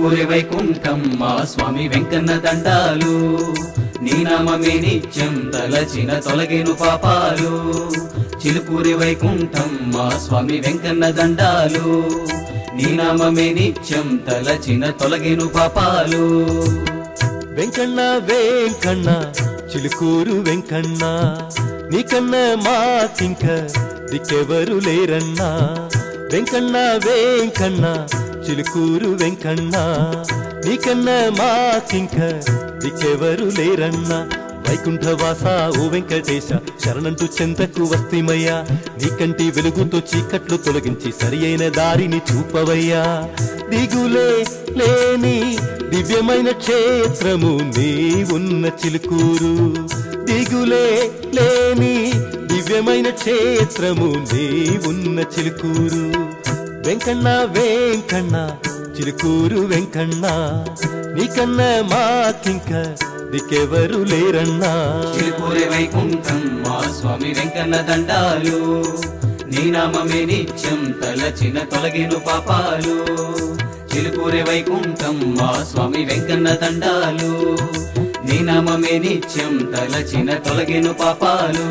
చిలుకూరి వైకుంఠం మా స్వామి వెంకన్న దండాలు నీ నామమే నిత్యం తలచిన తొలగేను పాపాలు చిలుకూరి వైకుంఠం మా స్వామి వెంకన్న దండాలు నీ నామమే నిత్యం తలచిన తొలగేను పాపాలు వెంకన్న వెంకన్న చిలుకూరు వెంకన్న నీకన్న మాకింక దిక్కెవరు లేరన్నా వెంకన్న వెంకన్న చిలుకూరు వెంకన్న నీకన్న మాకింక దిక్కెవరు లేరన్నా వైకుంఠవాస ఓ వెంకటేశ శరణంటూ చెంతకు వస్తిమయ్యా నీకంటి వెలుగుతో చీకట్లు తొలగించి సరి అయిన దారిని చూపవయ్యా దిగులే లేని దివ్యమైన క్షేత్రము నీ ఉన్న చిలుకూరు దిగులే లేని దివ్యమైన క్షేత్రము నీ ఉన్న చిలుకూరు వెంకన్న వెంకన్న చిలుకూరు వెంకన్న నీకన్న మాకింక దిక్కెవరు లేరన్నా చిలుకూరి వైకుంఠం మా స్వామి వెంకన్న దండాలు నీ నామమే నిత్యం తలచిన తొలగేను పాపాలు చిలుకూరి వైకుంఠం మా స్వామి వెంకన్న దండాలు నీ నామమే నిత్యం తలచిన తొలగేను పాపాలు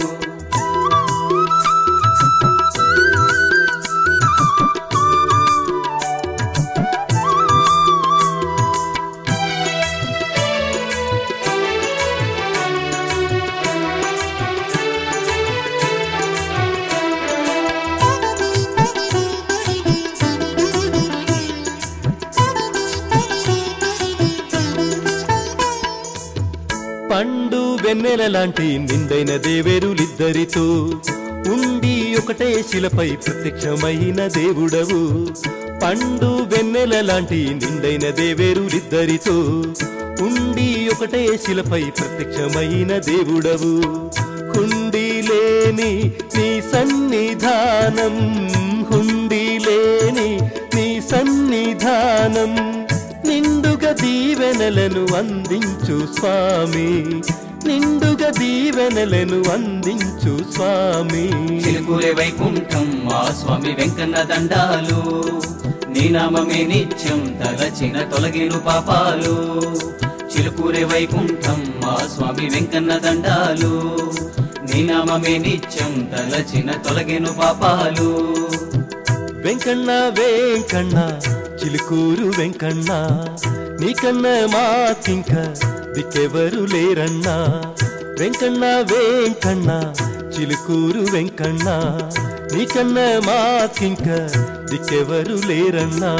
పండు వెన్నెల లాంటి నిండైన దేవేరులిద్దరితో ఉండి ఒకటే శిలపై ప్రత్యక్షమైన దేవుడవు పండు వెన్నెల లాంటి నిండైన దేవేరులిద్దరితో ఉండి ఒకటే శిలపై ప్రత్యక్షమైన దేవుడవు హుండి లేని నీ సన్నిధానం హుండి లేని నీ సన్నిధానం నిండుగా దీవెనలను అందించు స్వామి నిండుగా దీవెనలను అందించు స్వామి చిలుకూరి వైకుంఠం మా స్వామి వెంకన్న దండాలు నీ నామమే నిత్యం తలచిన తొలగేను పాపాలు చిలుకూరి వైకుంఠం మా స్వామి వెంకన్న దండాలు నీ నామమే నిత్యం తలచిన తొలగేను పాపాలు వెంకన్న వెంకన్న చిలుకూరు వెంకన్న నీకన్న మాకింక దిక్కెవరు లేరన్నా వెంకన్న వెంకన్న చిలుకూరు వెంకన్న నీకన్న మాకింక దిక్కెవరు లేరన్నా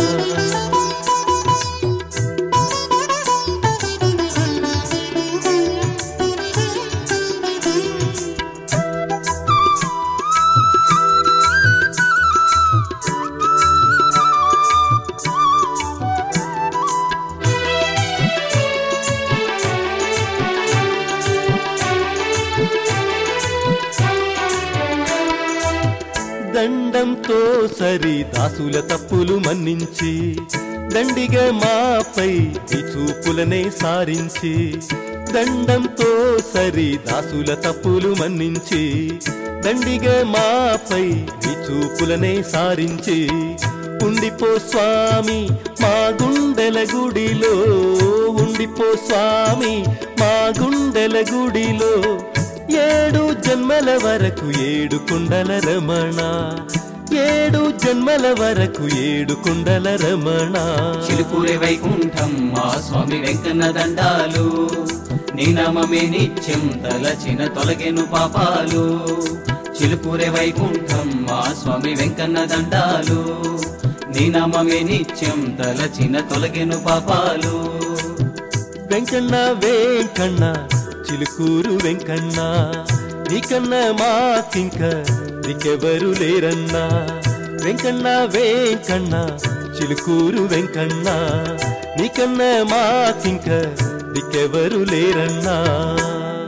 దండంతో సరి దాసుల తప్పులు మన్నించి దండిగా మాపై ఈ చూపులనే సారించి దండంతో సరి దాసుల తప్పులు మన్నించి దండిగా మాపై ఈ చూపులనే సారించి ఉండిపో స్వామి మా గుండెల గుడిలో ఉండిపో స్వామి మా గుండెల గుడిలో ఏడు జన్మల వరకు ఏడు కుండల రమణ ఏడు జన్మల వరకు ఏడు కుండల రమణ చిలుకూరి వైకుంఠం మా స్వామి వెంకన్న దండాలు నీ నామమే నిత్యం తలచిన తొలగేను పాపాలు చిలుకూరి వైకుంఠం మా స్వామి వెంకన్న దండాలు నీ నామమే నిత్యం తలచిన తొలగేను పాపాలు వెంకన్న వెంకన్న చిలుకూరు వెంకన్న నీకన్న మాకింక దికెవరు లేరన్నా వెంకన్న వెంకన్న చిలుకూరు వెంకన్న నీకన్న మాకింక దికెవరు లేరన్నా